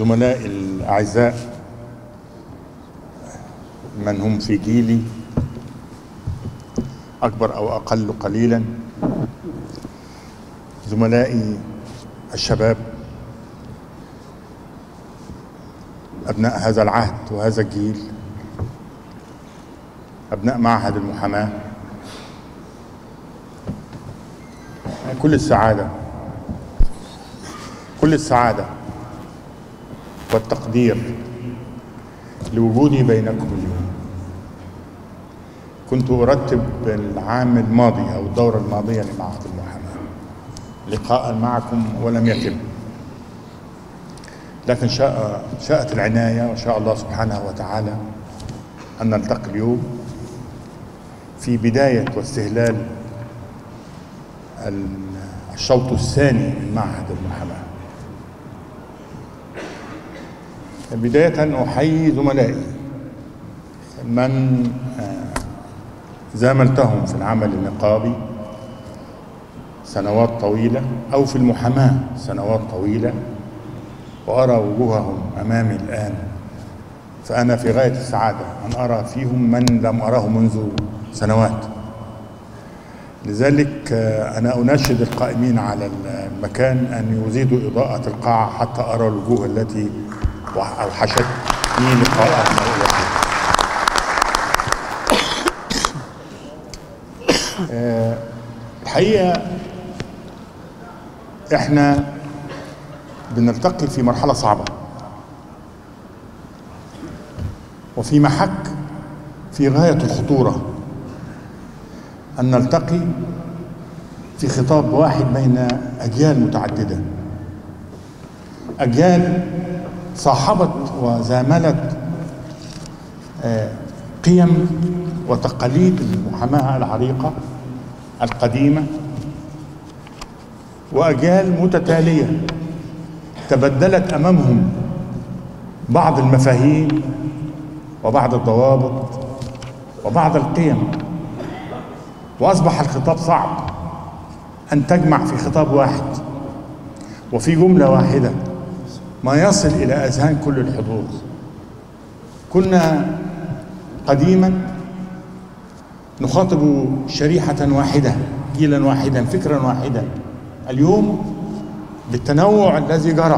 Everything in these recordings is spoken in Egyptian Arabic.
زملائي الأعزاء من هم في جيلي أكبر أو أقل قليلا زملائي الشباب أبناء هذا العهد وهذا الجيل أبناء معهد المحاماة كل السعادة كل السعادة والتقدير لوجودي بينكم اليوم كنت أرتب العام الماضي أو الدورة الماضية لمعهد المحاماة لقاء معكم ولم يتم لكن شاء شاءت العناية وشاء الله سبحانه وتعالى أن نلتقي اليوم في بداية واستهلال الشوط الثاني من معهد المحاماة بداية أحيي زملائي من زاملتهم في العمل النقابي سنوات طويلة أو في المحاماة سنوات طويلة وأرى وجوههم أمامي الآن فأنا في غاية السعادة أن أرى فيهم من لم أراه منذ سنوات لذلك أنا أناشد القائمين على المكان أن يزيدوا إضاءة القاعة حتى أرى الوجوه التي أوحشتني لقاء الحقيقة احنا بنلتقي في مرحلة صعبة وفي محك في غاية الخطورة أن نلتقي في خطاب واحد بين أجيال متعددة أجيال صاحبت وزاملت قيم وتقاليد المحاماة العريقة القديمة وأجيال متتالية تبدلت أمامهم بعض المفاهيم وبعض الضوابط وبعض القيم وأصبح الخطاب صعب أن تجمع في خطاب واحد وفي جملة واحدة ما يصل إلى أذهان كل الحضور كنا قديما نخاطب شريحة واحدة جيلا واحدا فكرا واحدا اليوم بالتنوع الذي جرى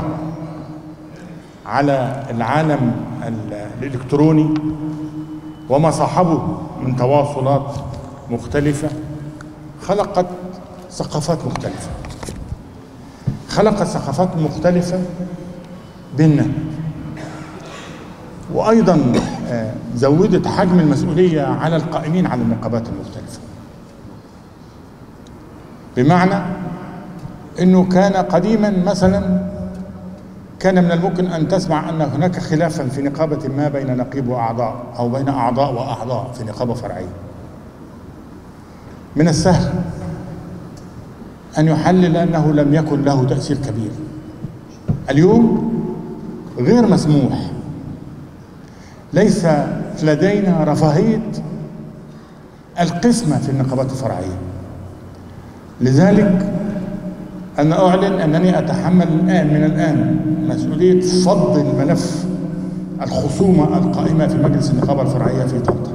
على العالم الإلكتروني وما صاحبه من تواصلات مختلفة خلقت ثقافات مختلفة خلقت ثقافات مختلفة بيننا وأيضا زودت حجم المسؤولية على القائمين على النقابات المختلفة بمعنى أنه كان قديما مثلا كان من الممكن أن تسمع أن هناك خلافا في نقابة ما بين نقيب وأعضاء أو بين أعضاء وأعضاء في نقابة فرعية من السهل أن يحلل أنه لم يكن له تأثير كبير اليوم غير مسموح ليس لدينا رفاهية القسمة في النقابات الفرعية لذلك أنا أعلن أنني أتحمل الآن من الآن مسؤولية فض الملف الخصومة القائمة في مجلس النقابة الفرعية في طنطا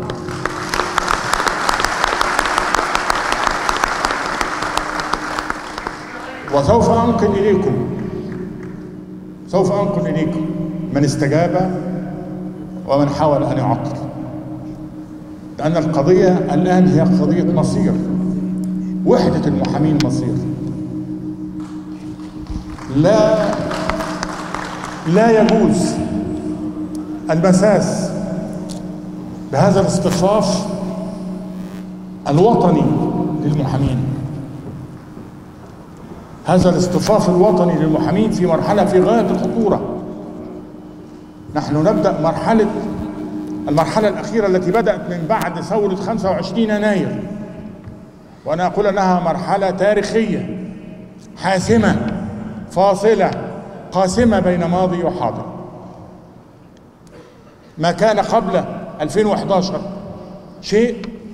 وسوف أنقل إليكم سوف أنقل إليكم من استجاب ومن حاول أن يعطل لأن القضية الآن هي قضية مصير وحدة المحامين مصير لا لا يجوز المساس بهذا الاصطفاف الوطني للمحامين هذا الاصطفاف الوطني للمحامين في مرحلة في غاية الخطورة نحن نبدأ مرحلة المرحلة الأخيرة التي بدأت من بعد ثورة 25 يناير وأنا أقول أنها مرحلة تاريخية حاسمة فاصلة قاسمة بين ماضي وحاضر ما كان قبل 2011 شيء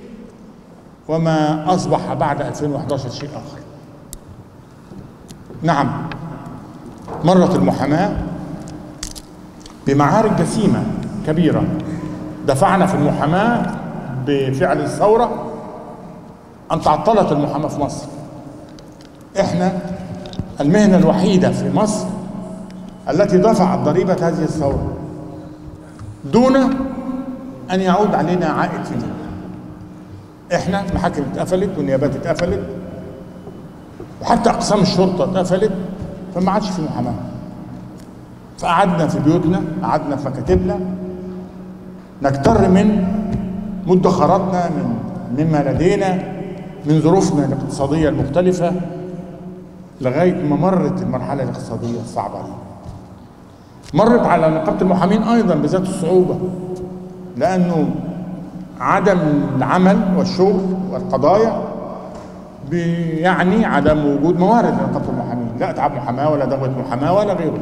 وما أصبح بعد 2011 شيء آخر نعم مرت المحاماة بمعارك جسيمة كبيرة دفعنا في المحاماة بفعل الثورة أن تعطلت المحاماة في مصر احنا المهنة الوحيدة في مصر التي دفعت ضريبة هذه الثورة دون أن يعود علينا عائد فيها احنا المحاكم اتقفلت والنيابات اتقفلت وحتى اقسام الشرطه اتقفلت فما عادش في محاماه فقعدنا في بيوتنا قعدنا في مكاتبنا نكتر من مدخراتنا من مما لدينا من ظروفنا الاقتصاديه المختلفه لغايه ما مرت المرحله الاقتصاديه الصعبه دي مرت على نقابه المحامين ايضا بذات الصعوبه لانه عدم العمل والشغل والقضايا يعني عدم وجود موارد لنقابه المحامين لا اتعاب محاماه ولا دوله محاماه ولا غيره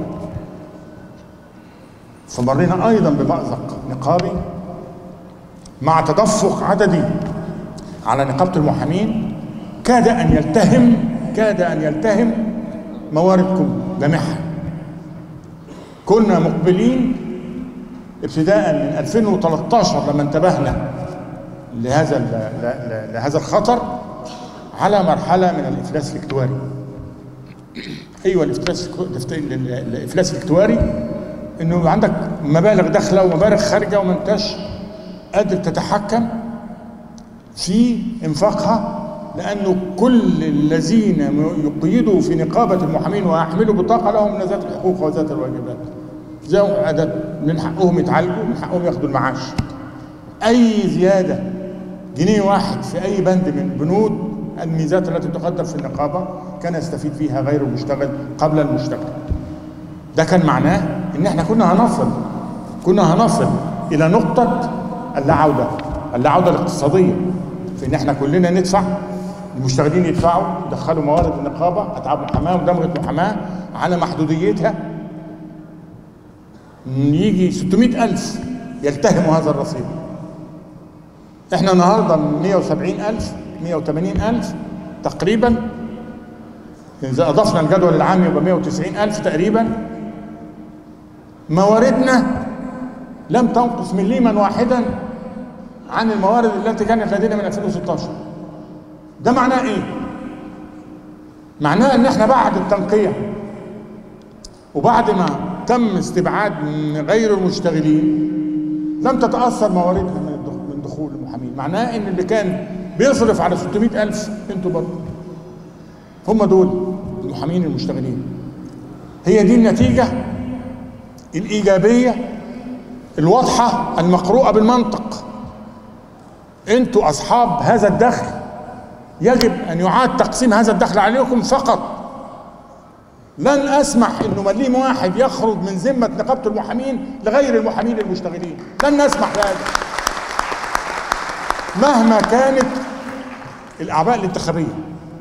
فمرينا ايضا بمازق نقابي مع تدفق عددي على نقابه المحامين كاد ان يلتهم كاد ان يلتهم مواردكم جميعها كنا مقبلين ابتداء من 2013 لما انتبهنا لهذا لهذا الخطر على مرحله من الافلاس الاكتواري ايوه الافلاس الافلاس الاكتواري انه عندك مبالغ داخله ومبالغ خارجه وما انتش قادر تتحكم في انفاقها لانه كل الذين يقيدوا في نقابه المحامين ويحملوا بطاقه لهم من ذات الحقوق وذات الواجبات زي عدد من حقهم يتعالجوا من حقهم ياخدوا المعاش اي زياده جنيه واحد في اي بند من بنود الميزات التي تقدم في النقابه كان يستفيد فيها غير المشتغل قبل المشتغل ده كان معناه ان احنا كنا هنصل كنا هنصل الى نقطه اللا عوده اللا عوده الاقتصاديه في ان احنا كلنا ندفع المشتغلين يدفعوا يدخلوا موارد النقابه اتعاب محاماه ودمغه محاماه على محدوديتها يجي 600 ألف يلتهموا هذا الرصيد احنا النهارده 170 ألف 180 ألف تقريبا إذا أضفنا الجدول العام يبقى 190 ألف تقريبا مواردنا لم تنقص مليما واحدا عن الموارد التي كانت لدينا من 2016 ده معناه ايه معناه ان احنا بعد التنقيه وبعد ما تم استبعاد غير المشتغلين لم تتاثر مواردنا من دخول المحامين معناه ان اللي كان بيصرف على 600 ألف انتوا برضه هم دول المحامين المشتغلين هي دي النتيجة الإيجابية الواضحة المقروءة بالمنطق انتوا أصحاب هذا الدخل يجب أن يعاد تقسيم هذا الدخل عليكم فقط لن أسمح أنه مليم واحد يخرج من ذمة نقابة المحامين لغير المحامين المشتغلين لن نسمح بهذا مهما كانت الاعباء الانتخابيه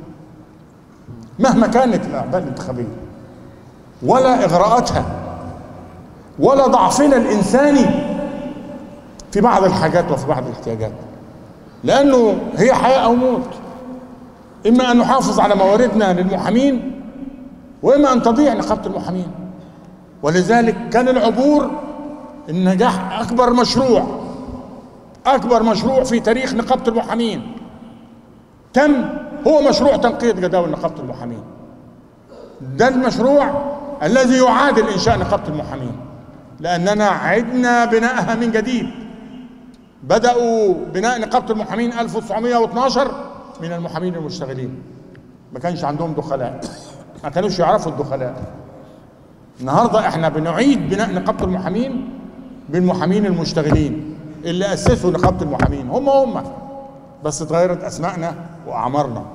مهما كانت الاعباء الانتخابيه ولا اغراءاتها ولا ضعفنا الانساني في بعض الحاجات وفي بعض الاحتياجات لانه هي حياه او موت اما ان نحافظ على مواردنا للمحامين واما ان تضيع نقابه المحامين ولذلك كان العبور النجاح اكبر مشروع اكبر مشروع في تاريخ نقابه المحامين تم هو مشروع تنقية جداول نقابة المحامين ده المشروع الذي يعادل إنشاء نقابة المحامين لأننا عدنا بناءها من جديد بدأوا بناء نقابة المحامين 1912 من المحامين المشتغلين ما كانش عندهم دخلاء ما كانوش يعرفوا الدخلاء النهارده احنا بنعيد بناء نقابة المحامين بالمحامين المشتغلين اللي أسسوا نقابة المحامين هم هم بس اتغيرت أسمائنا وأعمارنا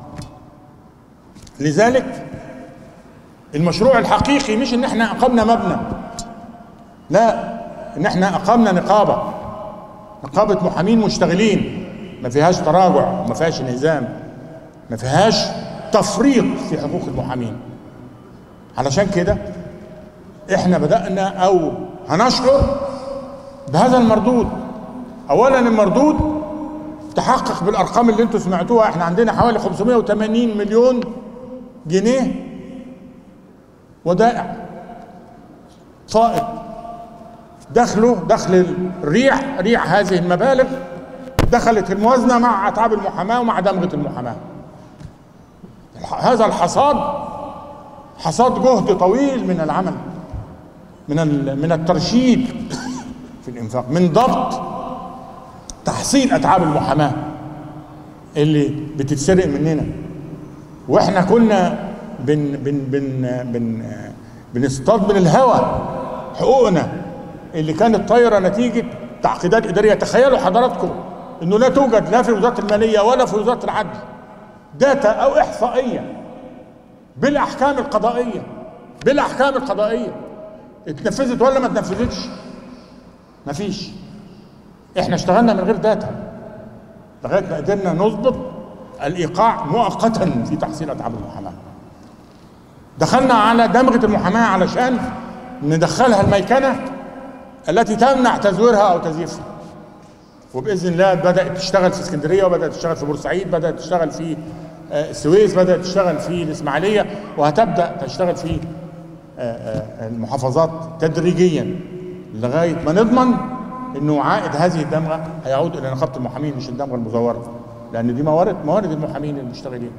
لذلك المشروع الحقيقي مش ان احنا اقمنا مبنى لا ان احنا اقمنا نقابه نقابه محامين مشتغلين ما فيهاش تراجع وما فيهاش انهزام ما فيهاش تفريط في حقوق المحامين علشان كده احنا بدانا او هنشعر بهذا المردود اولا المردود تحقق بالارقام اللي انتم سمعتوها احنا عندنا حوالي 580 مليون جنيه ودائع فائض دخله دخل الريع ريع هذه المبالغ دخلت الموازنه مع اتعاب المحاماه ومع دمغه المحاماه هذا الحصاد حصاد جهد طويل من العمل من من الترشيد في الانفاق من ضبط تحصيل اتعاب المحاماه اللي بتتسرق مننا واحنا كنا بن بن بن بن بنصطاد من الهوى حقوقنا اللي كانت طايره نتيجه تعقيدات اداريه تخيلوا حضراتكم انه لا توجد لا في وزاره الماليه ولا في وزاره العدل داتا او احصائيه بالاحكام القضائيه بالاحكام القضائيه اتنفذت ولا ما اتنفذتش مفيش احنا اشتغلنا من غير داتا لغايه ما قدرنا نظبط الايقاع مؤقتا في تحصيل اتعاب المحاماه دخلنا على دمغه المحاماه علشان ندخلها الميكنه التي تمنع تزويرها او تزييفها وباذن الله بدات تشتغل في اسكندريه وبدات تشتغل في بورسعيد بدات تشتغل في السويس بدات تشتغل في الاسماعيليه وهتبدا تشتغل في المحافظات تدريجيا لغايه ما نضمن انه عائد هذه الدمغه هيعود الى نقابه المحامين مش الدمغه المزوره لان دي موارد موارد المحامين المشتغلين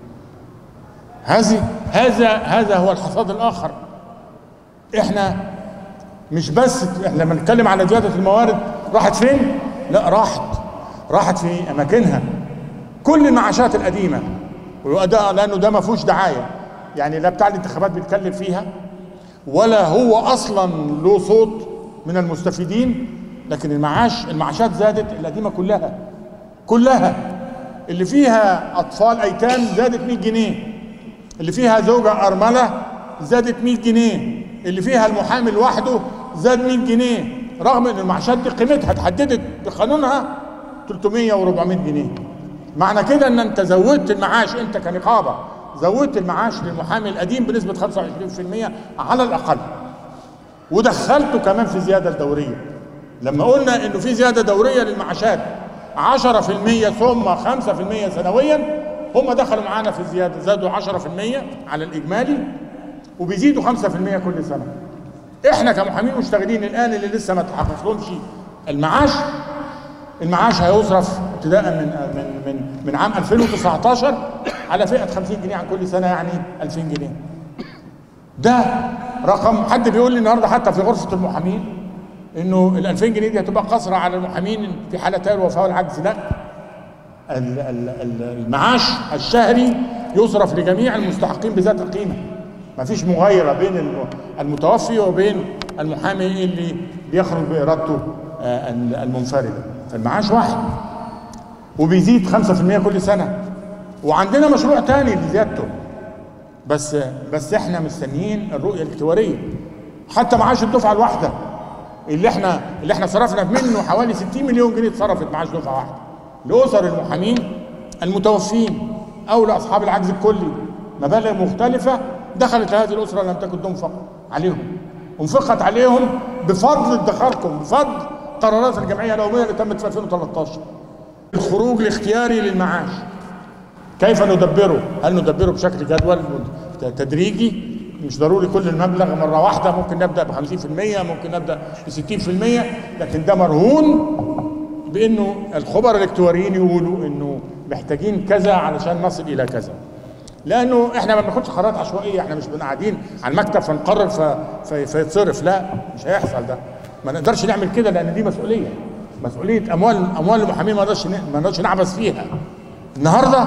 هذه هذا هذا هو الحصاد الاخر احنا مش بس احنا لما نتكلم على زياده الموارد راحت فين؟ لا راحت راحت في اماكنها كل المعاشات القديمه وده لانه ده ما فيهوش دعايه يعني لا بتاع الانتخابات بيتكلم فيها ولا هو اصلا له صوت من المستفيدين لكن المعاش المعاشات زادت القديمه كلها كلها اللي فيها اطفال ايتام زادت 100 جنيه اللي فيها زوجه ارمله زادت 100 جنيه اللي فيها المحامي لوحده زاد 100 جنيه رغم ان المعاشات دي قيمتها اتحددت بقانونها 300 و400 جنيه معنى كده ان انت زودت المعاش انت كنقابه زودت المعاش للمحامي القديم بنسبه 25% على الاقل ودخلته كمان في زياده الدوريه لما قلنا انه في زياده دوريه للمعاشات 10% ثم 5% سنويا هم دخلوا معانا في الزياده زادوا 10% على الاجمالي وبيزيدوا 5% كل سنه احنا كمحامين مشتغلين الان اللي لسه ما تحققلهمش المعاش المعاش هيصرف ابتداء من من من من عام 2019 على فئه 50 جنيه عن كل سنه يعني 2000 جنيه ده رقم حد بيقول لي النهارده حتى في غرفه المحامين انه ال 2000 جنيه دي هتبقى قصرة على المحامين في حالتي الوفاه والعجز لا المعاش الشهري يصرف لجميع المستحقين بذات القيمه ما فيش مغايره بين المتوفي وبين المحامي اللي بيخرج بارادته المنفرده فالمعاش واحد وبيزيد 5% كل سنه وعندنا مشروع تاني لزيادته بس بس احنا مستنيين الرؤيه الاعتباريه حتى معاش الدفعه الواحده اللي احنا اللي احنا صرفنا منه حوالي 60 مليون جنيه اتصرفت معاش دفعه واحده لاسر المحامين المتوفين او لاصحاب العجز الكلي مبالغ مختلفه دخلت هذه الاسره لم تكن تنفق عليهم انفقت عليهم بفضل ادخاركم بفضل قرارات الجمعيه العموميه اللي تمت في 2013 الخروج الاختياري للمعاش كيف ندبره؟ هل ندبره بشكل جدول تدريجي مش ضروري كل المبلغ مره واحده ممكن نبدا ب 50% ممكن نبدا ب 60% لكن ده مرهون بانه الخبراء الاكتواريين يقولوا انه محتاجين كذا علشان نصل الى كذا لانه احنا ما بناخدش قرارات عشوائيه احنا مش قاعدين على المكتب فنقرر ف... في... فيتصرف لا مش هيحصل ده ما نقدرش نعمل كده لان دي مسؤوليه مسؤوليه اموال اموال المحامين ما نقدرش ما نقدرش نعبث فيها النهارده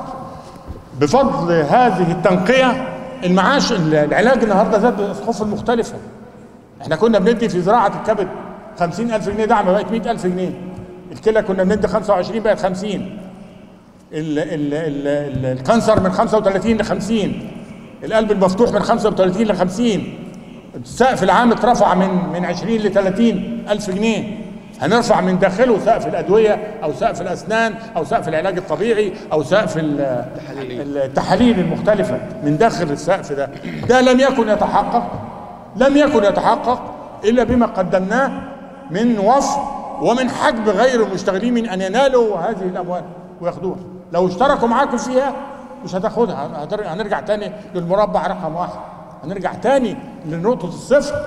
بفضل هذه التنقيه المعاش العلاج النهارده زاد بالاسقاف المختلفه احنا كنا بندي في زراعه الكبد 50000 جنيه دعم بقت 100000 جنيه الكلى كنا بندي 25 بقت 50 ال ال ال ال الكانسر من 35 ل 50 القلب المفتوح من 35 ل 50 السقف العام اترفع من من 20 ل 30 الف جنيه هنرفع من داخله سقف الادويه او سقف الاسنان او سقف العلاج الطبيعي او سقف التحاليل المختلفه من داخل السقف ده ده لم يكن يتحقق لم يكن يتحقق الا بما قدمناه من وفر ومن حجب غير المشتغلين من ان ينالوا هذه الاموال وياخدوها لو اشتركوا معاكم فيها مش هتاخدها هنرجع تاني للمربع رقم واحد هنرجع تاني لنقطة الصفر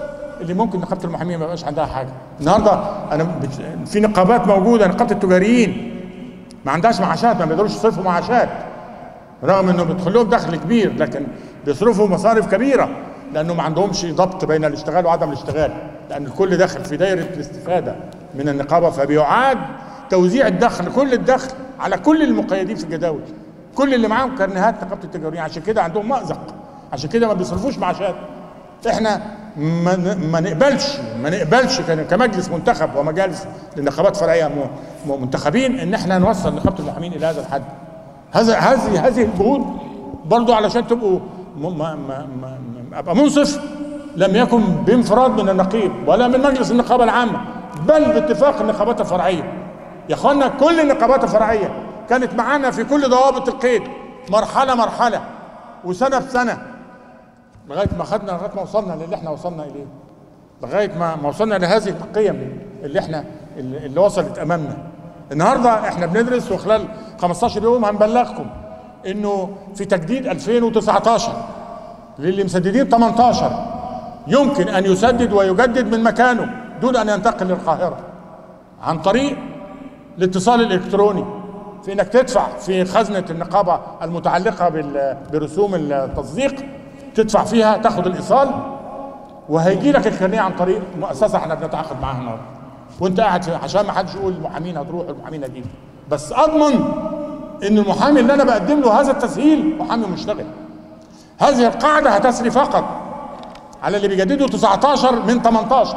اللي ممكن نقابه المحامين ما يبقاش عندها حاجه النهارده انا بت- في نقابات موجوده نقابه التجاريين ما عندهاش معاشات ما بيقدروش يصرفوا معاشات رغم انه بيدخل لهم دخل كبير لكن بيصرفوا مصارف كبيره لانه ما عندهمش ضبط بين الاشتغال وعدم الاشتغال لان الكل داخل في دايره الاستفاده من النقابه فبيعاد توزيع الدخل كل الدخل على كل المقيدين في الجداول كل اللي معاهم كرنيهات نقابه التجاريين عشان كده عندهم مأزق عشان كده ما بيصرفوش معاشات احنا ما ن- ما نقبلش ما نقبلش كان- كمجلس منتخب ومجالس للنقابات فرعيه م- م- منتخبين ان احنا نوصل نقابه المحامين الى هذا الحد هذا هذه هذه الجهود برضو علشان تبقوا م- ما ما ما ما- ابقى منصف لم يكن بانفراد من النقيب ولا من مجلس النقابه العامه بل باتفاق النقابات الفرعيه يا اخوانا كل النقابات الفرعيه كانت معانا في كل ضوابط القيد مرحله مرحله وسنه بسنه لغايه ما خدنا لغايه ما وصلنا للي احنا وصلنا اليه لغايه ما ما وصلنا لهذه القيم اللي احنا اللي اللي وصلت امامنا النهارده احنا بندرس وخلال 15 يوم هنبلغكم انه في تجديد 2019 للي مسددين 18 يمكن ان يسدد ويجدد من مكانه دون ان ينتقل للقاهره عن طريق الاتصال الالكتروني في انك تدفع في خزنه النقابه المتعلقه بال- برسوم التصديق تدفع فيها تاخد الايصال وهيجي لك الكارنيه عن طريق مؤسسه احنا بنتعاقد معاها النهارده وانت قاعد في عشان ما حدش يقول المحامين هتروح المحامين هتيجي بس اضمن ان المحامي اللي انا بقدم له هذا التسهيل محامي مشتغل هذه القاعده هتسري فقط على اللي بيجددوا 19 من 18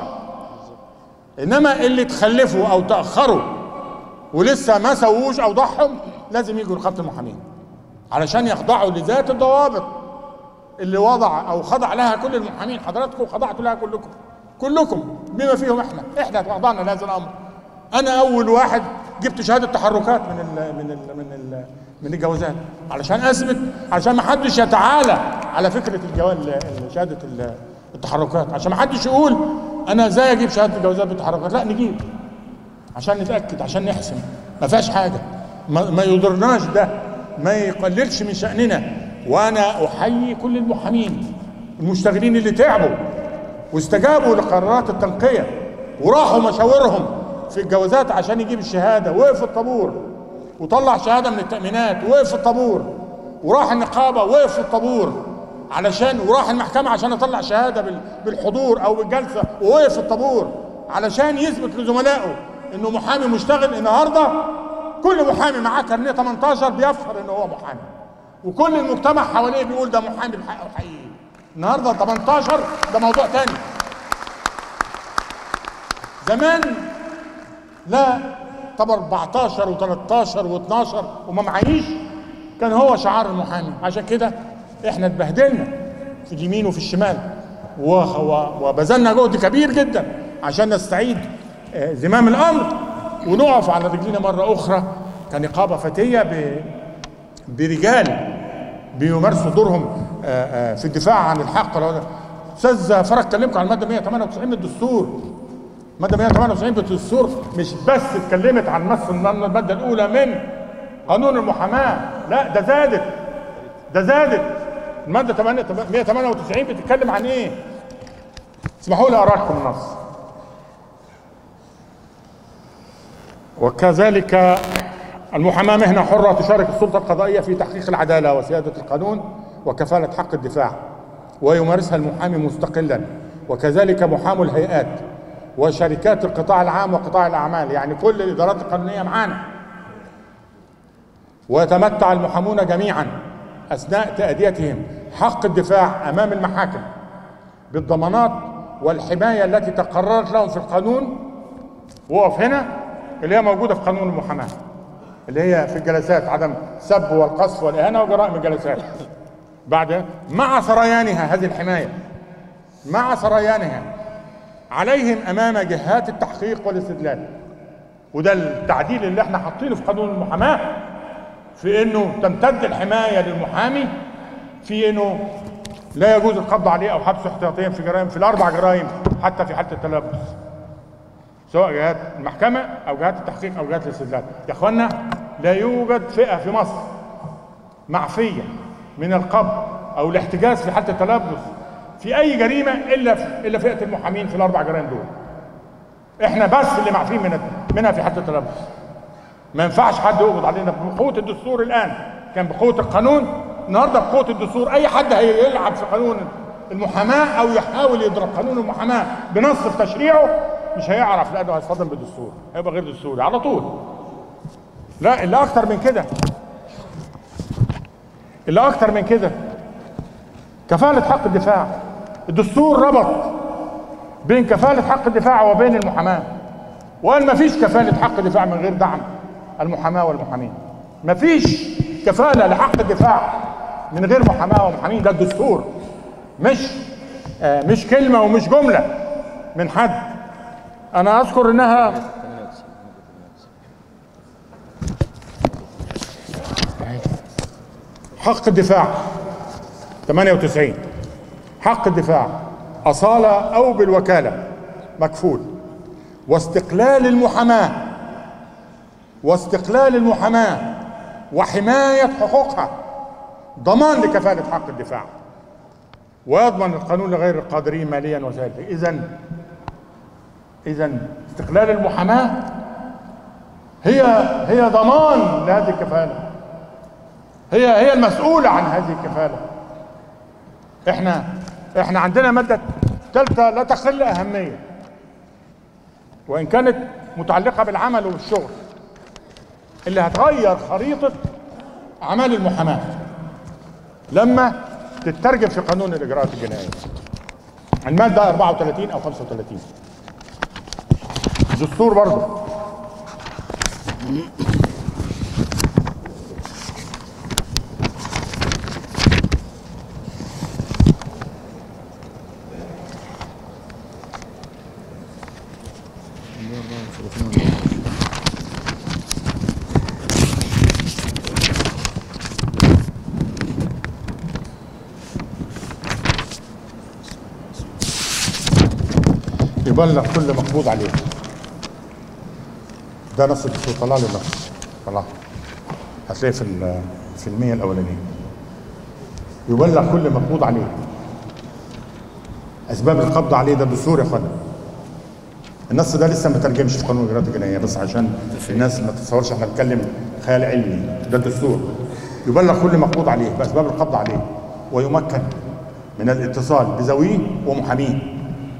انما اللي تخلفوا او تاخروا ولسه ما سووش او ضحوا لازم يجوا نقابه المحامين علشان يخضعوا لذات الضوابط اللي وضع او خضع لها كل المحامين حضراتكم خضعتوا لها كلكم كلكم بما فيهم احنا احنا خضعنا لهذا الامر انا اول واحد جبت شهاده تحركات من ال من ال من ال من الجوازات علشان اثبت علشان ما حدش يتعالى على فكره الجواز شهاده ال- التحركات عشان ما حدش يقول انا ازاي اجيب شهاده الجوازات بالتحركات لا نجيب عشان نتاكد عشان نحسم ما فيهاش حاجه ما, ما يضرناش ده ما يقللش من شاننا وانا احيي كل المحامين المشتغلين اللي تعبوا واستجابوا لقرارات التنقيه وراحوا مشاورهم في الجوازات عشان يجيب الشهاده وقف الطابور وطلع شهاده من التامينات وقف الطابور وراح النقابه وقف في الطابور علشان وراح المحكمه عشان يطلع شهاده بال- بالحضور او بالجلسه ووقف في الطابور علشان يثبت لزملائه انه محامي مشتغل النهارده كل محامي معاه كارنيه 18 بيفخر ان هو محامي وكل المجتمع حواليه بيقول ده محامي بحقه حقيقي النهارده 18 ده موضوع تاني زمان لا طب 14 و13 و12 وما معيش كان هو شعار المحامي عشان كده احنا اتبهدلنا في اليمين وفي الشمال و- و- وبذلنا جهد كبير جدا عشان نستعيد آه، زمام الامر ونقف على رجلينا مره اخرى كنقابه فتيه ب- برجال بيمارسوا دورهم آه، آه، في الدفاع عن الحق استاذ فرج كلمكم عن الماده 198 من الدستور ماده 198 من الدستور مش بس اتكلمت عن نص الماده الاولى من قانون المحاماه لا ده زادت ده زادت الماده 8 198 بتتكلم عن ايه اسمحوا لي اقرا لكم النص وكذلك المحاماة مهنة حرة تشارك السلطة القضائية في تحقيق العدالة وسيادة القانون وكفالة حق الدفاع ويمارسها المحامي مستقلا وكذلك محامو الهيئات وشركات القطاع العام وقطاع الأعمال يعني كل الإدارات القانونية معانا ويتمتع المحامون جميعا أثناء تأديتهم حق الدفاع أمام المحاكم بالضمانات والحماية التي تقررت لهم في القانون وقف هنا اللي هي موجودة في قانون المحاماة اللي هي في الجلسات عدم السب والقذف والإهانة وجرائم الجلسات بعد مع سريانها هذه الحماية مع سريانها عليهم أمام جهات التحقيق والاستدلال وده التعديل اللي احنا حاطينه في قانون المحاماة في انه تمتد الحماية للمحامي في انه لا يجوز القبض عليه او حبسه احتياطيا في جرائم في الاربع جرائم حتى في حالة التلبس سواء جهات المحكمة أو جهات التحقيق أو جهات الاستدلال يا أخوانا لا يوجد فئة في مصر معفية من القبض أو الاحتجاز في حالة التلبس في اي جريمه الا في الا فئه المحامين في الاربع جرائم دول احنا بس اللي معفين من منها في حد التلبس ما ينفعش حد يقبض علينا بقوه الدستور الان كان بقوه القانون النهارده بقوه الدستور اي حد هيلعب في قانون المحاماه او يحاول يضرب قانون المحاماه بنص في تشريعه مش هيعرف لانه هيصطدم بالدستور هيبقى غير دستوري على طول لا اللي اكتر من كده اللي اكتر من كده كفاله حق الدفاع الدستور ربط بين كفاله حق الدفاع وبين المحاماه وقال ما فيش كفاله حق دفاع من غير دعم المحاماه والمحامين ما فيش كفاله لحق الدفاع من غير محاماه ومحامين ده الدستور مش آه مش كلمه ومش جمله من حد انا اذكر انها حق الدفاع 98 حق الدفاع أصالة أو بالوكالة مكفول واستقلال المحاماة واستقلال المحاماة وحماية حقوقها ضمان لكفالة حق الدفاع ويضمن القانون لغير القادرين ماليا وسائلا إذا إذا استقلال المحاماة هي هي ضمان لهذه الكفالة هي هي المسؤولة عن هذه الكفالة احنا احنا عندنا مادة ثالثة لا تقل أهمية وإن كانت متعلقة بالعمل والشغل اللي هتغير خريطة أعمال المحاماة لما تترجم في قانون الإجراءات الجنائية المادة 34 أو 35 دستور برضه يبلغ كل مقبوض عليه ده نص الدستور طلع لي النص طلع هتلاقيه في ال- في المية الأولانية يبلغ كل مقبوض عليه أسباب القبض عليه ده دستور يا اخوانا النص ده لسه ما ترجمش في قانون الإجراءات الجنائية بس عشان الناس ما تتصورش احنا بنتكلم خيال علمي ده الدستور يبلغ كل مقبوض عليه بأسباب القبض عليه ويمكن من الاتصال بذويه ومحاميه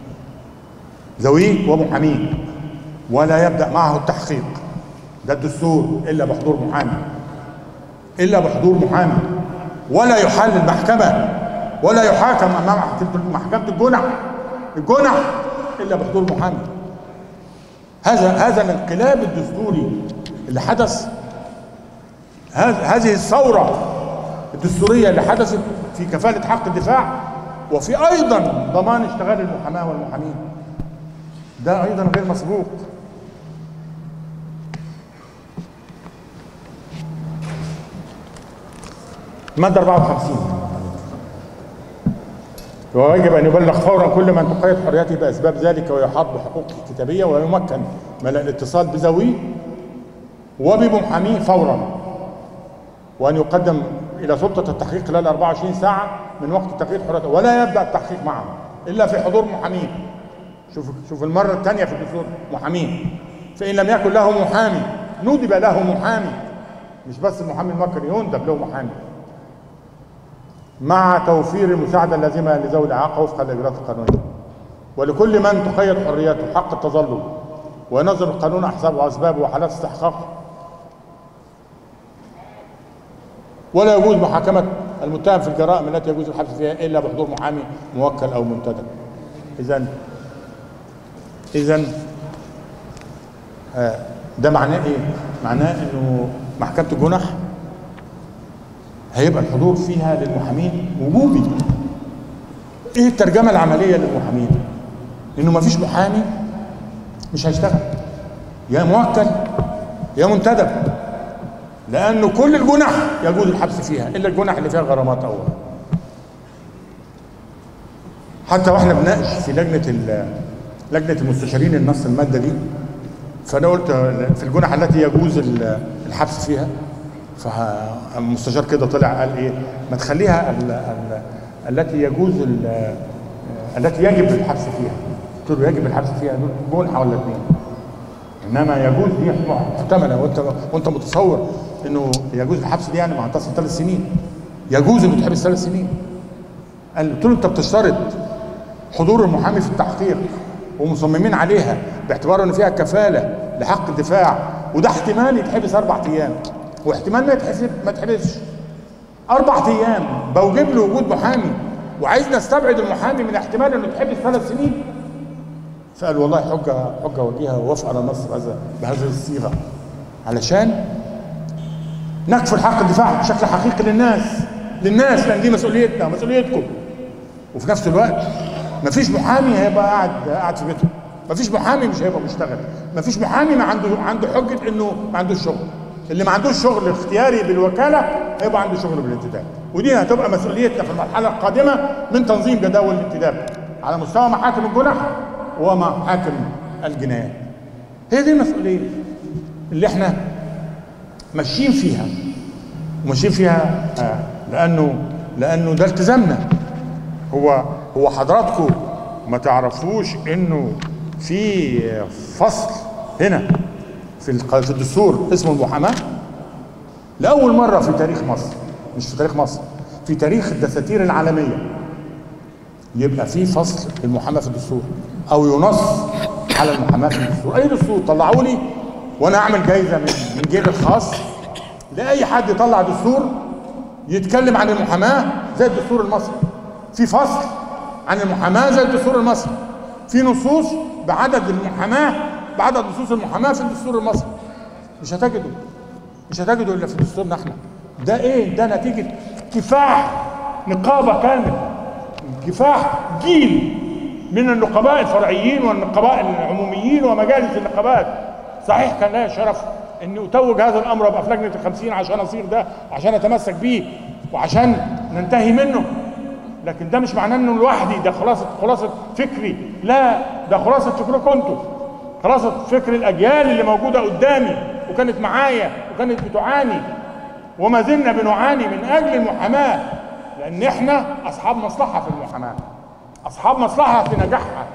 ذويه ومحاميه ولا يبدأ معه التحقيق ده الدستور إلا بحضور محامي إلا بحضور محامي ولا يحال المحكمة ولا يحاكم أمام محكمة الجنح الجنح إلا بحضور محامي هذا هذا الانقلاب الدستوري اللي حدث هذ- هذه الثورة الدستورية اللي حدثت في كفالة حق الدفاع وفي أيضا ضمان اشتغال المحاماة والمحامين ده ايضا غير مسبوق مادة 54 ويجب أن يبلغ فورا كل من تقيد حريته بأسباب ذلك ويحاط بحقوقه الكتابية ويمكن من الاتصال بذويه وبمحاميه فورا وأن يقدم إلى سلطة التحقيق خلال 24 ساعة من وقت تقييد حريته ولا يبدأ التحقيق معه إلا في حضور محاميه شوف شوف المرة الثانية في الدستور محامين فإن لم يكن له محامي ندب له محامي مش بس المحامي المكري يندب له محامي مع توفير المساعدة اللازمة لذوي الإعاقة وفقا للإجراءات القانونية ولكل من تقيد حريته حق التظلم وينظر القانون أحسابه وأسبابه وحالات استحقاقه ولا يجوز محاكمة المتهم في الجرائم التي يجوز الحبس فيها إلا بحضور محامي موكل أو منتدب إذا إذا ده معناه إيه؟ معناه إنه محكمة الجنح هيبقى الحضور فيها للمحامين وجوبي ايه الترجمه العمليه للمحامين انه ما فيش محامي مش هيشتغل يا موكل يا منتدب لانه كل الجنح يجوز الحبس فيها الا الجنح اللي فيها غرامات او حتى واحنا بنناقش في لجنه ال- لجنه المستشارين النص الماده دي فانا قلت في الجنح التي يجوز ال- الحبس فيها فالمستشار كده طلع قال ايه ما تخليها ال ال التي يجوز ال- التي يجب الحبس فيها قلت له يجب الحبس فيها دول جنحه ولا اثنين انما يجوز دي محتمله وانت وانت متصور انه يجوز الحبس دي يعني مع تصل ثلاث سنين يجوز انه تحبس ثلاث سنين قال قلت له انت بتشترط حضور المحامي في التحقيق ومصممين عليها باعتبار ان فيها كفاله لحق الدفاع وده احتمال يتحبس اربع ايام واحتمال ما يتحسب ما يتحبسش اربع ايام بوجب له وجود محامي وعايز نستبعد المحامي من احتمال انه يتحبس ثلاث سنين فقال والله حجه حجه وجيهه ووافق على النص بهذا بهذه الصيغه علشان نكفل حق الدفاع بشكل حقيقي للناس للناس لان دي مسؤوليتنا مسؤوليتكم وفي نفس الوقت مفيش محامي هيبقى قاعد قاعد في بيته مفيش محامي مش هيبقى بيشتغل مفيش محامي ما عنده عنده حجه انه ما عندوش شغل اللي ما عندوش شغل اختياري بالوكاله هيبقى عنده شغل بالانتداب ودي هتبقى مسؤوليتنا في المرحله القادمه من تنظيم جداول الانتداب على مستوى محاكم الجنح ومحاكم الجنايات هي دي المسؤوليه اللي احنا ماشيين فيها وماشيين فيها آه لانه لانه ده التزامنا هو هو حضراتكم ما تعرفوش انه في فصل هنا في الق- في الدستور اسمه المحاماه لاول مره في تاريخ مصر مش في تاريخ مصر في تاريخ الدساتير العالميه يبقى في فصل المحاماه في الدستور او ينص على المحاماه في الدستور اي دستور طلعوا لي وانا اعمل جايزه من من جيبي الخاص لاي حد يطلع دستور يتكلم عن المحاماه زي الدستور المصري في فصل عن المحاماه زي الدستور المصري في نصوص بعدد المحاماه بعدد نصوص المحاماه في الدستور المصري مش هتجده مش هتجده الا في دستورنا احنا ده ايه ده نتيجه كفاح نقابه كامل كفاح جيل من النقباء الفرعيين والنقباء العموميين ومجالس النقابات صحيح كان لها شرف اني اتوج هذا الامر وابقى في لجنه الخمسين عشان اصير ده عشان اتمسك بيه وعشان ننتهي منه لكن ده مش معناه انه لوحدي ده خلاصه خلاصه فكري لا ده خلاصه فكركم انتم خلاصه فكر الاجيال اللي موجوده قدامي وكانت معايا وكانت بتعاني وما زلنا بنعاني من اجل المحاماه لان احنا اصحاب مصلحه في المحاماه اصحاب مصلحه في نجاحها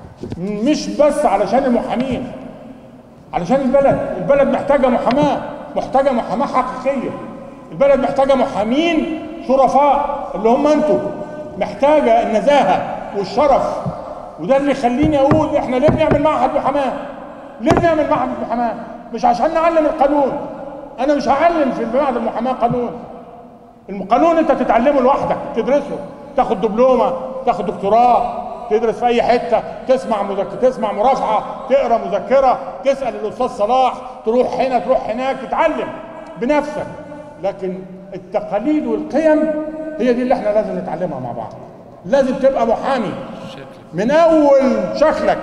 مش بس علشان المحامين علشان البلد البلد محتاجه محاماه محتاجه محاماه حقيقيه البلد محتاجه محامين شرفاء اللي هم انتم محتاجه النزاهه والشرف وده اللي يخليني اقول احنا ليه بنعمل معهد محاماه ليه بنعمل معهد محاماه مش عشان نعلم القانون انا مش هعلم في معهد المحاماه قانون القانون انت تتعلمه لوحدك تدرسه تاخد دبلومه تاخد دكتوراه تدرس في اي حته تسمع مذكره تسمع مرافعه تقرا مذكره تسال الاستاذ صلاح تروح هنا تروح هناك تتعلم بنفسك لكن التقاليد والقيم هي دي اللي احنا لازم نتعلمها مع بعض لازم تبقى محامي من اول شكلك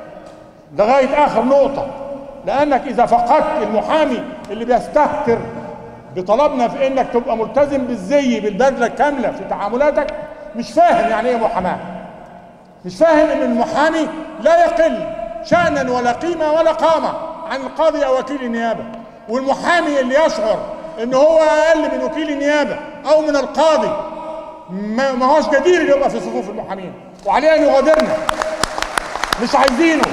لغايه اخر نقطه لانك اذا فقدت المحامي اللي بيستهتر بطلبنا في انك تبقى ملتزم بالزي بالبدله الكامله في تعاملاتك مش فاهم يعني ايه محاماه مش فاهم ان المحامي لا يقل شأنا ولا قيمة ولا قامة عن القاضي او وكيل النيابة والمحامي اللي يشعر ان هو اقل من وكيل النيابة او من القاضي ما ما هوش جدير يبقى في صفوف المحامين وعليه ان يغادرنا مش عايزينه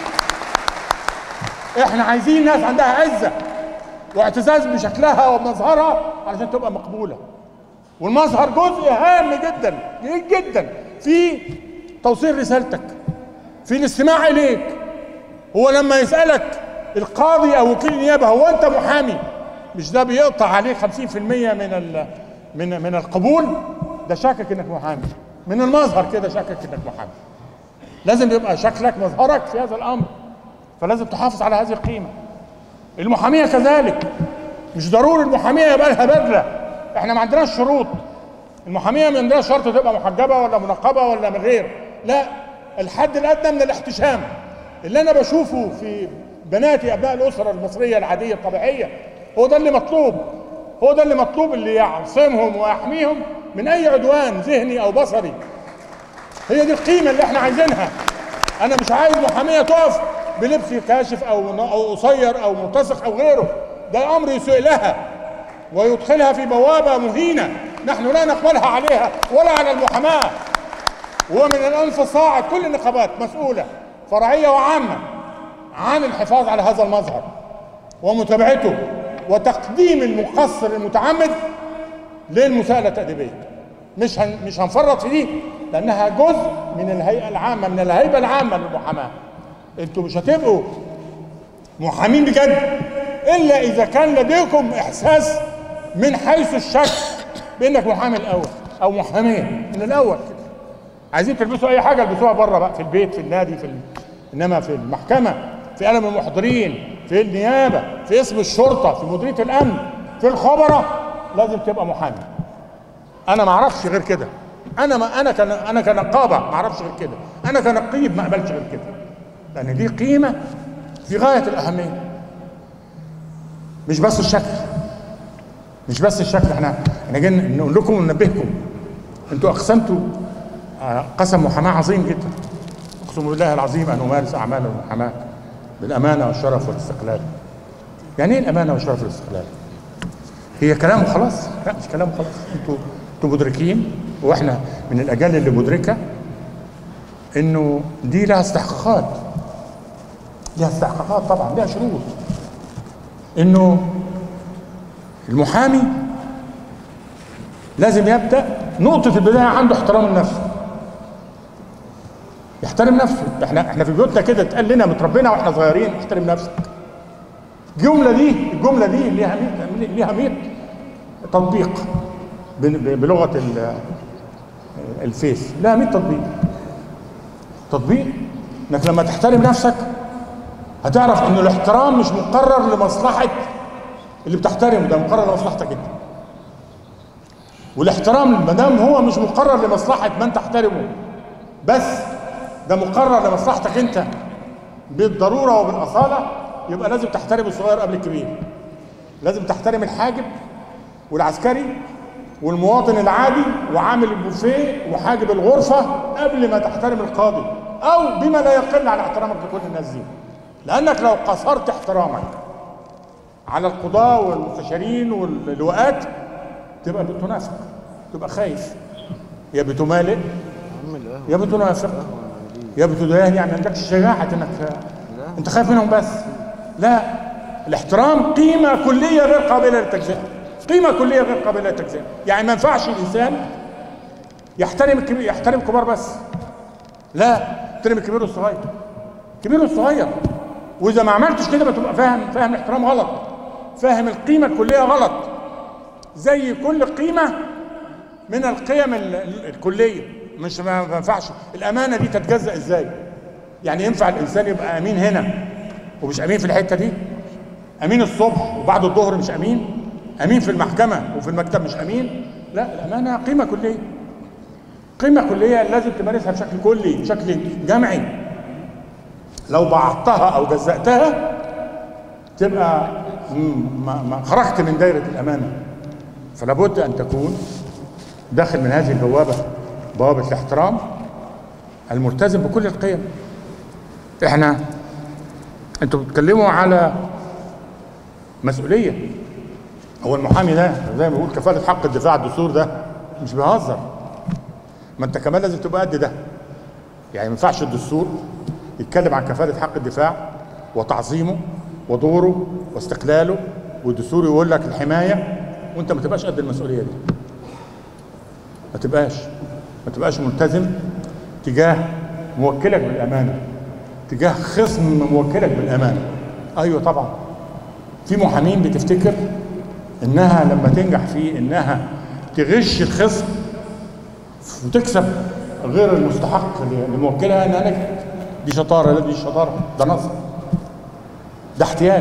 احنا عايزين ناس عندها عزة واعتزاز بشكلها ومظهرها علشان تبقى مقبولة والمظهر جزء هام جدا جدا في توصيل رسالتك في الاستماع اليك هو لما يسالك القاضي او وكيل النيابه هو انت محامي مش ده بيقطع عليه 50% من ال من من القبول ده شاكك انك محامي من المظهر كده شاكك انك محامي لازم يبقى شكلك مظهرك في هذا الامر فلازم تحافظ على هذه القيمه المحاميه كذلك مش ضروري المحاميه يبقى لها بدله احنا ما عندناش شروط المحاميه ما عندناش شرط تبقى محجبه ولا منقبه ولا من غير لا الحد الادنى من الاحتشام اللي انا بشوفه في بناتي ابناء الاسره المصريه العاديه الطبيعيه هو ده اللي مطلوب هو ده اللي مطلوب اللي يعصمهم ويحميهم من اي عدوان ذهني او بصري هي دي القيمه اللي احنا عايزينها انا مش عايز محاميه تقف بلبس كاشف او او قصير او ملتصق او غيره ده امر يسيء لها ويدخلها في بوابه مهينه نحن لا نقبلها عليها ولا على المحاماه ومن الان فصاعد كل النقابات مسؤوله فرعيه وعامه عن الحفاظ على هذا المظهر ومتابعته وتقديم المقصر المتعمد للمساءله التاديبيه مش هن مش هنفرط في دي لانها جزء من الهيئه العامه من الهيبه العامه للمحاماه انتوا مش هتبقوا محامين بجد الا اذا كان لديكم احساس من حيث الشك بانك محامي الاول او محاميه من الاول كده عايزين تلبسوا اي حاجه البسوها بره بقى في البيت في النادي في ال... انما في المحكمه في قلم المحضرين في النيابه في اسم الشرطه في مديريه الامن في الخبراء لازم تبقى محامي انا ما اعرفش غير كده انا ما انا كان انا كنقابه ما اعرفش غير كده انا كنقيب ما اقبلش غير كده لان دي قيمه في غايه الاهميه مش بس الشكل مش بس الشكل احنا احنا جايين نقول لكم وننبهكم انتوا اقسمتوا آه، قسم محاماه عظيم جدا اقسم بالله العظيم ان امارس اعمال المحاماه بالامانه والشرف والاستقلال يعني ايه الامانه والشرف والاستقلال هي كلام وخلاص لا مش كلام وخلاص انتوا انتوا مدركين واحنا من الاجيال اللي مدركه انه دي لها استحقاقات لها استحقاقات طبعا لها شروط انه المحامي لازم يبدا نقطه البدايه عنده احترام النفس يحترم نفسه احنا احنا في بيوتنا كده اتقال لنا متربينا واحنا صغيرين احترم نفسك الجمله دي الجمله دي ليها 100 ليها 100 تطبيق ب- بلغه ال- الفيس لها 100 تطبيق تطبيق انك لما تحترم نفسك هتعرف ان الاحترام مش مقرر لمصلحه اللي بتحترمه ده مقرر لمصلحتك انت والاحترام ما دام هو مش مقرر لمصلحه من تحترمه بس ده مقرر لمصلحتك انت بالضروره وبالاصاله يبقى لازم تحترم الصغير قبل الكبير لازم تحترم الحاجب والعسكري والمواطن العادي وعامل البوفيه وحاجب الغرفه قبل ما تحترم القاضي او بما لا يقل عن احترامك لكل الناس دي لانك لو قصرت احترامك على القضاة والمستشارين واللواءات تبقى بتنافق تبقى خايف يا بتمالئ يا بتنافق يا بتداهن يعني ما عندكش شجاعة انك انت خايف منهم بس لا الاحترام قيمة كلية غير قابلة للتجزئة قيمة كلية غير قابلة للتجزئة يعني ما ينفعش الإنسان يحترم الكبير يحترم الكبار بس لا يحترم الكبير والصغير الكبير والصغير واذا ما عملتش كده بتبقى فاهم فاهم الاحترام غلط فاهم القيمة الكلية غلط زي كل قيمة من القيم ال- ال- الكلية مش ما ما ينفعش الأمانة دي تتجزأ ازاي يعني ينفع الإنسان يبقى أمين هنا ومش أمين في الحتة دي أمين الصبح وبعد الظهر مش أمين أمين في المحكمة وفي المكتب مش أمين لا الأمانة قيمة كلية قيمة كلية لازم تمارسها بشكل كلي بشكل جمعي لو بعضتها أو جزأتها تبقى م- ما ما خرجت من دائرة الأمانة فلا بد أن تكون داخل من هذه البوابة بوابة الاحترام الملتزم بكل القيم احنا انتوا بتتكلموا على مسؤولية هو المحامي ده زي ما بيقول كفالة حق الدفاع عن الدستور ده مش بيهزر ما انت كمان لازم تبقى قد ده يعني ما ينفعش الدستور يتكلم عن كفالة حق الدفاع وتعظيمه ودوره واستقلاله والدستور يقول لك الحماية وانت ما تبقاش قد المسؤولية دي ما تبقاش ما تبقاش ملتزم تجاه موكلك بالأمانة تجاه خصم موكلك بالأمانة أيوة طبعا في محامين بتفتكر انها لما تنجح في انها تغش الخصم وتكسب غير المستحق لموكلها انها نجحت دي شطاره لا دي شطاره ده نصر ده احتيال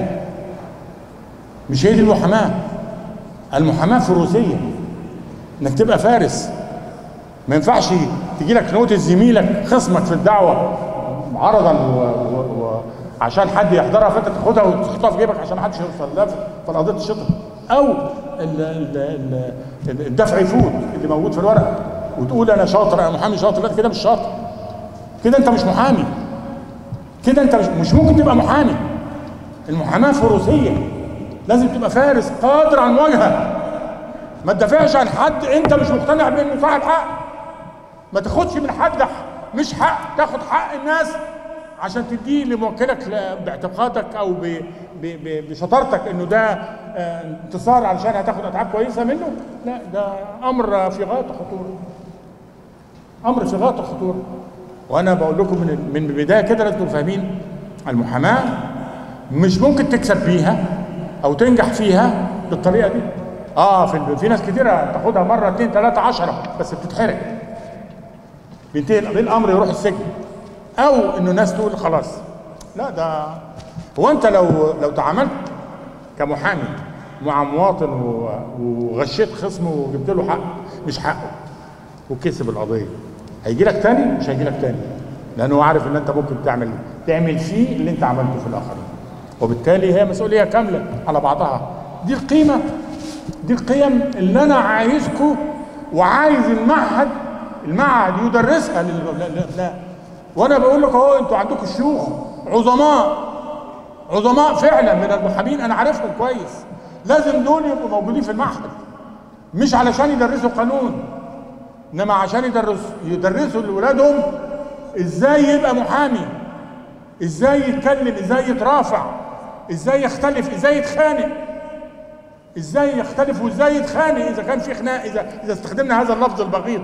مش هي دي المحاماه المحاماه فروسيه انك تبقى فارس ما ينفعش تجي لك نوتس زميلك خصمك في الدعوه عرضا و... و... و... عشان حد يحضرها فانت تاخدها وتحطها في جيبك عشان ما حدش يوصل لها فالقضيه تشطب او ال... ال... ال... الدفع يفوت اللي موجود في الورق وتقول انا شاطر انا محامي شاطر لا كده مش شاطر كده انت مش محامي كده انت مش, مش ممكن تبقى محامي المحاماه فروسيه لازم تبقى فارس قادر على المواجهه ما تدافعش عن حد انت مش مقتنع بانه صاحب حق ما تاخدش من حد ح- مش حق تاخد حق الناس عشان تديه لموكلك ل- باعتقادك او ب- ب- ب- بشطارتك انه ده آه، انتصار علشان هتاخد اتعاب كويسه منه لا ده امر في غايه الخطوره امر في غايه الخطوره وانا بقول لكم من من البدايه كده لازم تبقوا فاهمين المحاماه مش ممكن تكسب بيها او تنجح فيها بالطريقه دي اه في, ال- في ناس كتيره تاخدها مره اتنين تلاته عشره بس بتتحرق بينتهي بالامر يروح السجن او انه ناس تقول خلاص لا ده هو انت لو لو تعاملت كمحامي مع مواطن و- وغشيت خصمه وجبت له حق مش حقه وكسب القضيه هيجي لك تاني مش هيجي لك تاني لانه هو عارف ان انت ممكن تعمل تعمل فيه اللي انت عملته في الاخرين وبالتالي هي مسؤوليه كامله على بعضها دي القيمه دي القيم اللي انا عايزكم وعايز المعهد المعهد يدرسها لل... لا... لا... لا. وانا بقول لك اهو انتوا عندكم شيوخ عظماء عظماء فعلا من المحامين انا عارفهم كويس لازم دول يبقوا موجودين في المعهد مش علشان يدرسوا قانون انما عشان يدرس يدرسوا لاولادهم ازاي يبقى محامي ازاي يتكلم ازاي يترافع ازاي يختلف ازاي يتخانق ازاي يختلف وازاي يتخانق اذا كان في خناق اذا اذا استخدمنا هذا اللفظ البغيض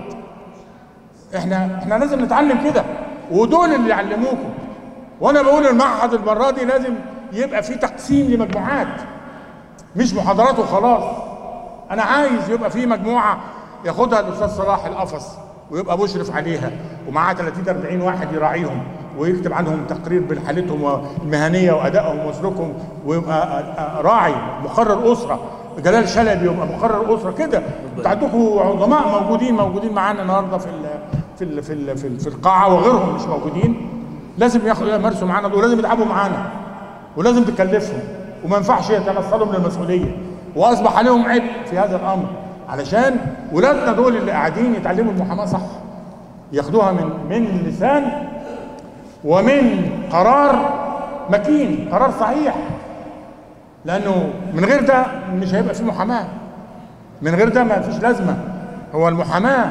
احنا احنا لازم نتعلم كده ودول اللي يعلموكم وانا بقول المعهد المره دي لازم يبقى في تقسيم لمجموعات مش محاضرات وخلاص انا عايز يبقى في مجموعه ياخدها الاستاذ صلاح القفص ويبقى مشرف عليها ومعاه 30 40 واحد يراعيهم ويكتب عنهم تقرير بحالتهم المهنيه وادائهم وسلوكهم ويبقى راعي مقرر اسره جلال شلبي يبقى مقرر اسره كده انتوا عندكم عظماء موجودين موجودين معانا النهارده في ال في ال في ال في, ال في القاعه وغيرهم مش موجودين لازم ياخدوا يمارسوا معانا دول ولازم يتعبوا معانا ولازم تكلفهم وما ينفعش يتنصلوا من المسؤوليه واصبح عليهم عبء في هذا الامر علشان ولادنا دول اللي قاعدين يتعلموا المحاماه صح ياخدوها من من لسان ومن قرار مكين قرار صحيح لانه من غير ده مش هيبقى في محاماه من غير ده ما فيش لازمه هو المحاماه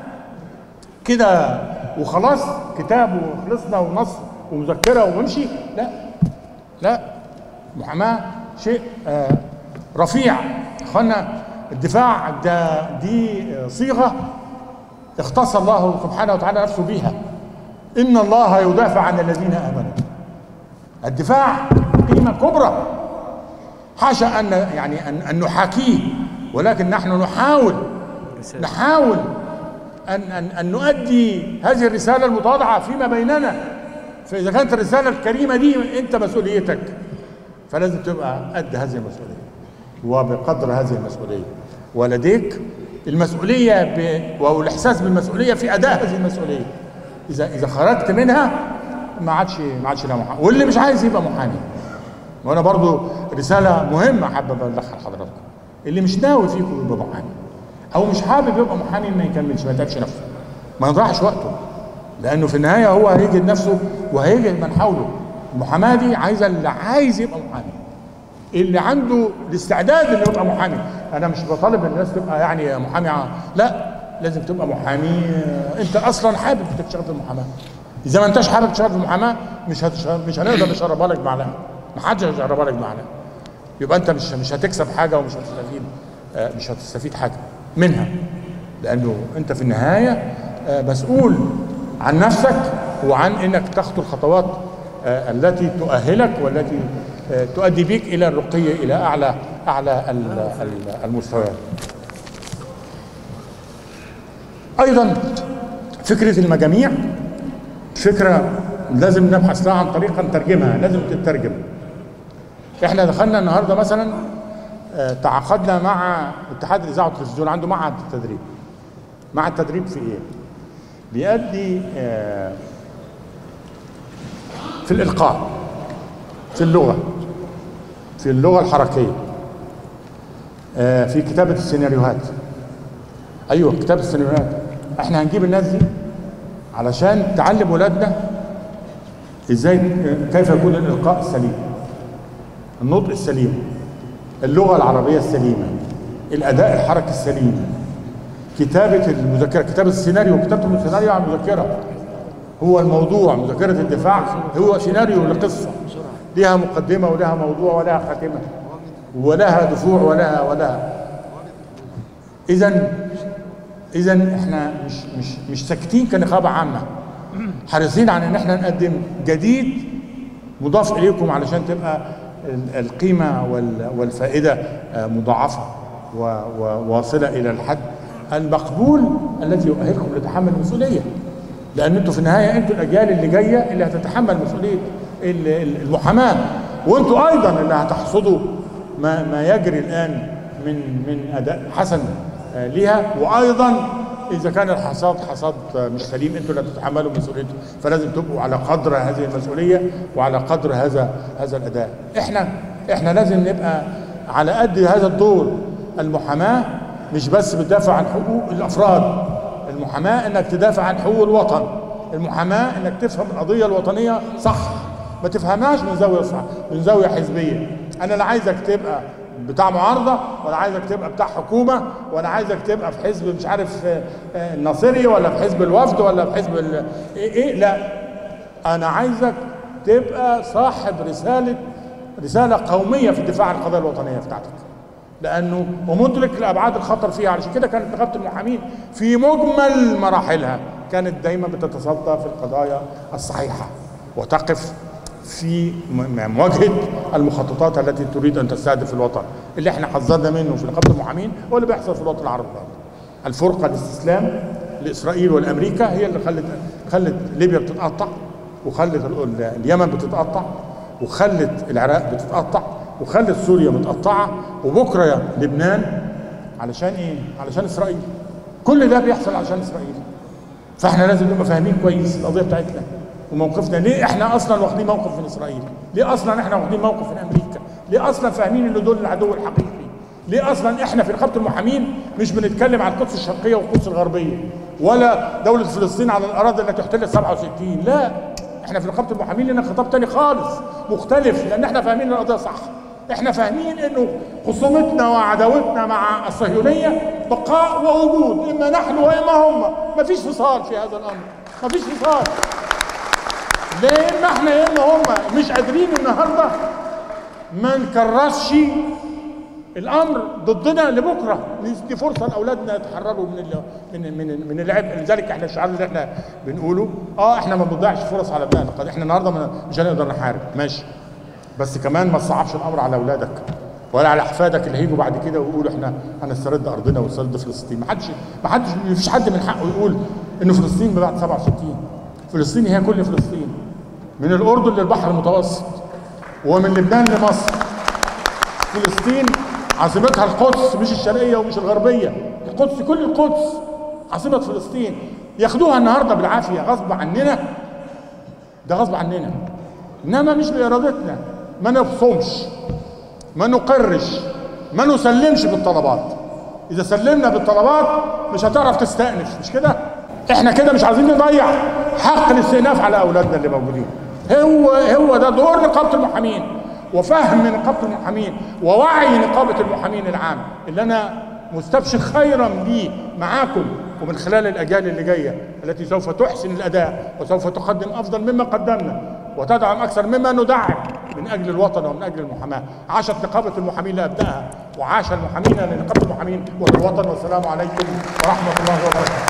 كده وخلاص كتاب وخلصنا ونص ومذكره وممشي لا لا محاماه شيء آه رفيع اخوانا الدفاع ده دي صيغه اختص الله سبحانه وتعالى نفسه بها ان الله يدافع عن الذين امنوا الدفاع قيمه كبرى حاشا ان يعني ان, أن نحاكيه ولكن نحن نحاول نحاول ان ان ان نؤدي هذه الرساله المتواضعه فيما بيننا فاذا كانت الرساله الكريمه دي انت مسؤوليتك فلازم تبقى قد هذه المسؤوليه وبقدر هذه المسؤوليه ولديك المسؤوليه ب... والاحساس بالمسؤوليه في اداء هذه المسؤوليه اذا اذا خرجت منها ما عادش ما عادش لها محامي واللي مش عايز يبقى محامي وانا برضو رساله مهمه حابب ابلغها لحضراتكم اللي مش ناوي فيكم يبقى محامي او مش حابب يبقى محامي ما يكملش ما يتعبش نفسه ما يضيعش وقته لانه في النهايه هو هيجد نفسه وهيجد من حوله المحاماه دي عايزه اللي عايز يبقى محامي اللي عنده الاستعداد انه يبقى محامي انا مش بطالب الناس تبقى يعني محامي لا لازم تبقى محامي انت اصلا حابب تشتغل في المحاماه اذا ما انتش حابب تشتغل في المحاماه مش هتشغل مش هنقدر نشربها لك معلقه ما حدش هيشربها لك معلقه يبقى انت مش مش هتكسب حاجه ومش هتستفيد مش هتستفيد حاجه منها لانه انت في النهايه مسؤول عن نفسك وعن انك تخطو الخطوات التي تؤهلك والتي تؤدي بك الى الرقي الى اعلى اعلى المستويات. ايضا فكره المجاميع فكره لازم نبحث لها عن طريقه نترجمها لازم تترجم. احنا دخلنا النهارده مثلا تعاقدنا مع اتحاد الاذاعه والتلفزيون عنده معهد التدريب. معهد التدريب في ايه؟ بيأدي في الإلقاء في اللغة في اللغة الحركية في كتابة السيناريوهات أيوة كتابة السيناريوهات احنا هنجيب الناس دي علشان تعلم ولادنا ازاي كيف يكون الإلقاء السليم النطق السليم اللغة العربية السليمة الأداء الحركي السليم كتابه المذكره كتابه السيناريو كتابه السيناريو على المذكره هو الموضوع مذكره الدفاع هو سيناريو لقصه لها مقدمه ولها موضوع ولها خاتمه ولها دفوع ولها ولها اذا اذا احنا مش مش مش ساكتين كنقابه عامه حريصين على ان احنا نقدم جديد مضاف اليكم علشان تبقى ال- القيمه وال- والفائده آه، مضاعفه و- وواصله الى الحد المقبول الذي يؤهلكم لتحمل المسؤوليه لان انتوا في النهايه انتوا الاجيال اللي جايه اللي هتتحمل مسؤوليه ال- ال- المحاماه وانتوا ايضا اللي هتحصدوا ما ما يجري الان من من اداء حسن آه، ليها وايضا اذا كان الحصاد حصاد آه، مش سليم انتوا اللي هتتحملوا مسؤوليته فلازم تبقوا على قدر هذه المسؤوليه وعلى قدر هذا هذا الاداء احنا احنا لازم نبقى على قد هذا الدور المحاماه مش بس بتدافع عن حقوق الافراد المحاماه انك تدافع عن حقوق الوطن المحاماه انك تفهم القضيه الوطنيه صح ما تفهمهاش من زاويه صح من زاويه حزبيه انا لا عايزك تبقى بتاع معارضه ولا عايزك تبقى بتاع حكومه ولا عايزك تبقى في حزب مش عارف آه، آه، الناصري ولا في حزب الوفد ولا في حزب ال- ايه ايه لا انا عايزك تبقى صاحب رساله رساله قوميه في الدفاع عن القضايا الوطنيه بتاعتك لانه ومدرك لابعاد الخطر فيها علشان كده كانت نقابه المحامين في مجمل مراحلها كانت دايما بتتصدى في القضايا الصحيحه وتقف في م- مواجهه المخططات التي تريد ان تستهدف الوطن اللي احنا حذرنا منه في نقابه المحامين هو اللي بيحصل في الوطن العربي النهارده. الفرقه الاستسلام لاسرائيل والامريكا هي اللي خلت خلت ليبيا بتتقطع وخلت ال- ال- اليمن بتتقطع وخلت العراق بتتقطع وخلت سوريا متقطعه وبكره يا لبنان علشان ايه؟ علشان اسرائيل كل ده بيحصل عشان اسرائيل فاحنا لازم نبقى فاهمين كويس القضيه بتاعتنا وموقفنا ليه احنا اصلا واخدين موقف من اسرائيل؟ ليه اصلا احنا واخدين موقف من امريكا؟ ليه اصلا فاهمين ان دول العدو الحقيقي؟ ليه اصلا احنا في نقابه المحامين مش بنتكلم عن القدس الشرقيه والقدس الغربيه ولا دوله فلسطين على الاراضي التي احتلت 67 لا احنا في نقابه المحامين لنا خطاب تاني خالص مختلف لان احنا فاهمين القضيه صح احنا فاهمين انه خصومتنا وعداوتنا مع الصهيونيه بقاء ووجود اما نحن واما هم مفيش فصال في هذا الامر مفيش فصال لا اما احنا يا اما هم مش قادرين النهارده ما نكرسش الامر ضدنا لبكره ندي فرصه لاولادنا يتحرروا من ال من من من العبء لذلك احنا الشعار اللي احنا بنقوله اه احنا ما بنضيعش فرص على ابنائنا قد احنا النهارده ما- مش هنقدر نحارب ماشي بس كمان ما تصعبش الامر على اولادك ولا على احفادك اللي هيجوا بعد كده ويقولوا احنا هنسترد ارضنا ونسترد فلسطين ما حدش ما حدش ما فيش حد من حقه يقول انه فلسطين بعد 67 فلسطين هي كل فلسطين من الاردن للبحر المتوسط ومن لبنان لمصر فلسطين عاصمتها القدس مش الشرقية ومش الغربية القدس كل القدس عاصمة فلسطين ياخدوها النهاردة بالعافية غصب عننا ده غصب عننا انما مش بارادتنا ما نبصمش ما نقرش ما نسلمش بالطلبات اذا سلمنا بالطلبات مش هتعرف تستأنف مش كده احنا كده مش عايزين نضيع حق الاستئناف على اولادنا اللي موجودين هو هو ده دور نقابه المحامين وفهم نقابه المحامين ووعي نقابه المحامين العام اللي انا مستبشر خيرا بيه معاكم ومن خلال الاجيال اللي جايه التي سوف تحسن الاداء وسوف تقدم افضل مما قدمنا وتدعم اكثر مما ندعم من اجل الوطن ومن اجل المحاماه عاشت نقابه المحامين لابنائها وعاش المحامين لنقابه المحامين وللوطن والسلام عليكم ورحمه الله وبركاته